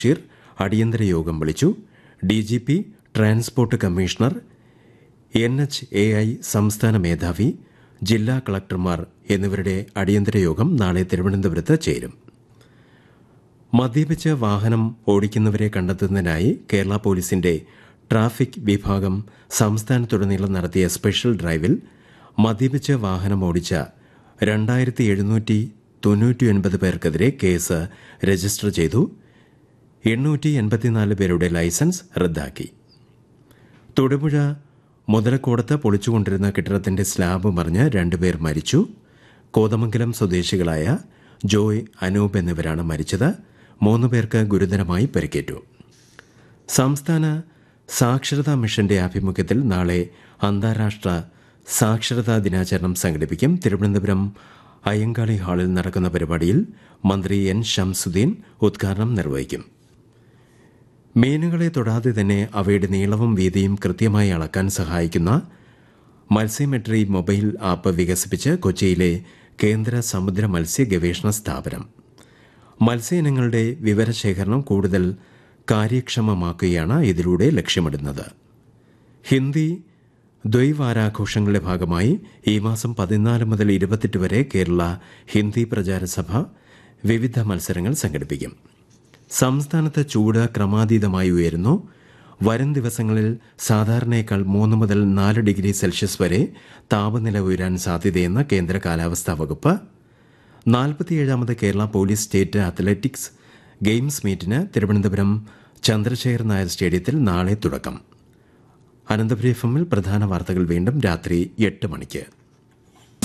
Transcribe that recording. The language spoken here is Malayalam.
ബഷീർ അടിയന്തര യോഗം വിളിച്ചു D G P transport commissioner N H A I സംസ്ഥാന മേധാവി ജില്ലാ കളക്ടർമാർ എന്നിവരുടെ അടിയന്തര യോഗം നാളെ തിരുവനന്തപുരത്ത് ചേരും മദ്യപിച്ച് വാഹനം ഓടിക്കുന്നവരെ കണ്ടെത്തുന്നതിനായി കേരള പോലീസിന്റെ ട്രാഫിക് വിഭാഗം സംസ്ഥാനത്തുടനീളം നടത്തിയ സ്പെഷ്യൽ ഡ്രൈവിൽ മദ്യപിച്ച് വാഹനം ഓടിച്ച രണ്ടായിരത്തി എഴുന്നൂറ്റി തൊണ്ണൂറ്റിയൊൻപത് പേർക്കെതിരെ കേസ് രജിസ്റ്റർ ചെയ്തു എണ്ണൂറ്റി എൺപത്തിനാല് പേരുടെ ലൈസൻസ് റദ്ദാക്കി തൊടുപുഴ മുതലക്കോടത്ത് പൊളിച്ചുകൊണ്ടിരുന്ന കെട്ടിടത്തിന്റെ സ്ലാബ് മറിഞ്ഞ് രണ്ടുപേർ മരിച്ചു കോതമംഗലം സ്വദേശികളായ ജോയ് അനൂപ് എന്നിവരാണ് മരിച്ചത് മൂന്ന് പേർക്ക് ഗുരുതരമായി പരിക്കേറ്റു സംസ്ഥാന സാക്ഷരതാ മിഷന്റെ ആഭിമുഖ്യത്തിൽ നാളെ അന്താരാഷ്ട്ര സാക്ഷരതാ ദിനാചരണം സംഘടിപ്പിക്കും തിരുവനന്തപുരം അയ്യങ്കാളി ഹാളിൽ നടക്കുന്ന പരിപാടിയിൽ മന്ത്രി എൻ ഷംസുദ്ദീൻ ഉദ്ഘാടനം നിർവഹിക്കും മീനുകളെ തൊടാതെ തന്നെ അവയുടെ നീളവും വീതിയും കൃത്യമായി അളക്കാൻ സഹായിക്കുന്ന മത്സ്യമെട്രി മൊബൈൽ ആപ്പ് വികസിപ്പിച്ച് കൊച്ചിയിലെ കേന്ദ്ര സമുദ്ര മത്സ്യ ഗവേഷണ സ്ഥാപനം മത്സ്യയിനങ്ങളുടെ വിവരശേഖരണം കൂടുതൽ കാര്യക്ഷമമാക്കുകയാണ് ഇതിലൂടെ ലക്ഷ്യമിടുന്നത് ഹിന്ദി ദ്വൈവാരാഘോഷങ്ങളുടെ ഭാഗമായി ഈ മാസം പതിനാല് മുതൽ ഇരുപത്തെട്ട് വരെ കേരള ഹിന്ദി പ്രചാര സഭ വിവിധ മത്സരങ്ങൾ സംഘടിപ്പിക്കും സംസ്ഥാനത്ത് ചൂട് ക്രമാതീതമായി ഉയരുന്നു വരും ദിവസങ്ങളിൽ സാധാരണയേക്കാൾ മൂന്ന് മുതൽ നാല് ഡിഗ്രി സെൽഷ്യസ് വരെ താപനില ഉയരാൻ സാധ്യതയെന്ന് കേന്ദ്ര കാലാവസ്ഥാ വകുപ്പ് നാൽപ്പത്തിയേഴാമത് Kerala police state athletics games മീറ്റിന് തിരുവനന്തപുരം ചന്ദ്രശേഖർ നായർ സ്റ്റേഡിയത്തിൽ നാളെ തുടക്കം അനന്തപുരി എഫ് എമ്മിൽ പ്രധാന വാർത്തകൾ വീണ്ടും രാത്രി എട്ട് മണിക്ക്